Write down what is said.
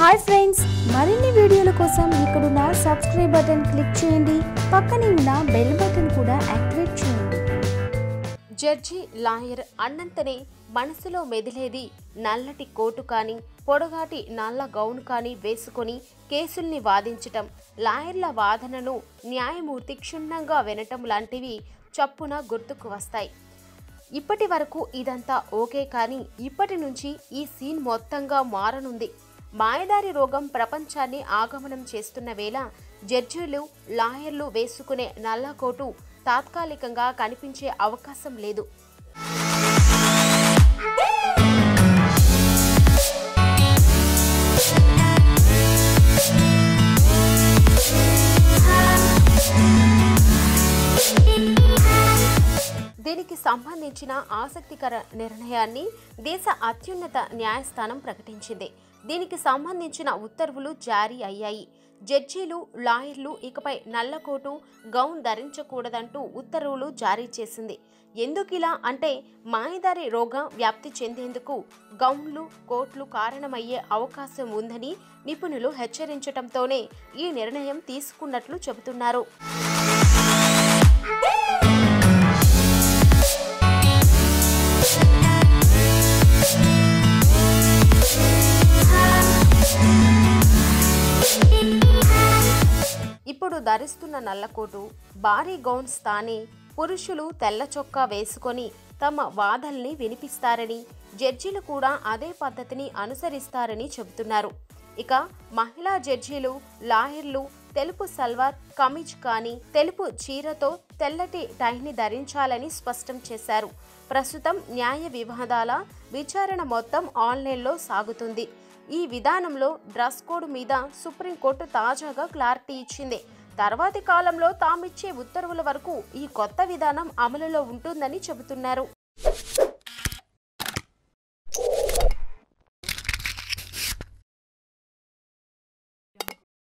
hi friends మరిన్ని వీడియోల కోసం ఇక్కడున్న సబ్స్క్రైబ్ బటన్ క్లిక్ చేయండి పక్కనే ఉన్న బెల్ బటన్ కూడా యాక్టివేట్ చేయండి జడ్జి లాయర్ అన్నంతనే మనసులో మెదిలేది నల్లటి కోటు కానీ పొడగాటి నల్ల గౌన్ కానీ వేసుకొని కేసుల్ని వాదించటం లాయర్ల వాదనను న్యాయమూర్తి క్షుణ్ణంగా వినటం లాంటివి చప్పున గుర్తుకు వస్తాయి ఇప్పటి వరకు ఇదంతా ఓకే కానీ ఇప్పటి నుంచి ఈ సీన్ మొత్తంగా మారనుంది మాయదారి రోగం ప్రపంచాన్ని ఆగమనం చేస్తున్న వేళ జడ్జీలు లాయర్లు వేసుకునే నల్ల కోటు తాత్కాలికంగా కనిపించే అవకాశం లేదు దీనికి సంబంధించిన ఆసక్తికర నిర్ణయాన్ని దేశ అత్యున్నత న్యాయస్థానం ప్రకటించింది దీనికి సంబంధించిన ఉత్తర్వులు జారీ అయ్యాయి జడ్జీలు లాయర్లు ఇకపై నల్లకోటు గౌన్ ధరించకూడదంటూ ఉత్తర్వులు జారీ చేసింది ఎందుకిలా అంటే మాయదారి రోగం వ్యాప్తి చెందేందుకు గౌన్లు కోట్లు కారణమయ్యే అవకాశం ఉందని నిపుణులు హెచ్చరించడంతోనే ఈ నిర్ణయం తీసుకున్నట్లు చెబుతున్నారు ఇప్పుడు ధరిస్తున్న నల్లకోటు భారీ గౌన్స్ తానే పురుషులు తెల్ల చొక్కా వేసుకొని తమ వాదల్ని వినిపిస్తారని జడ్జీలు కూడా అదే పద్ధతిని అనుసరిస్తారని చెబుతున్నారు ఇక మహిళా జడ్జీలు లాయర్లు తెలుపు సల్వార్ కమీజ్ కానీ తెలుపు చీరతో తెల్లటి టైని ధరించాలని స్పష్టం చేశారు ప్రస్తుతం న్యాయ వివాదాల విచారణ మొత్తం ఆన్లైన్లో సాగుతుంది ఈ విధానంలో డ్రెస్ కోడ్ మీద సుప్రీంకోర్టు తాజాగా క్లారిటీ ఇచ్చింది తర్వాతి కాలంలో తామిచ్చే ఉత్తర్వుల వరకు ఈ కొత్త విధానం అమలులో ఉంటుందని చెబుతున్నారు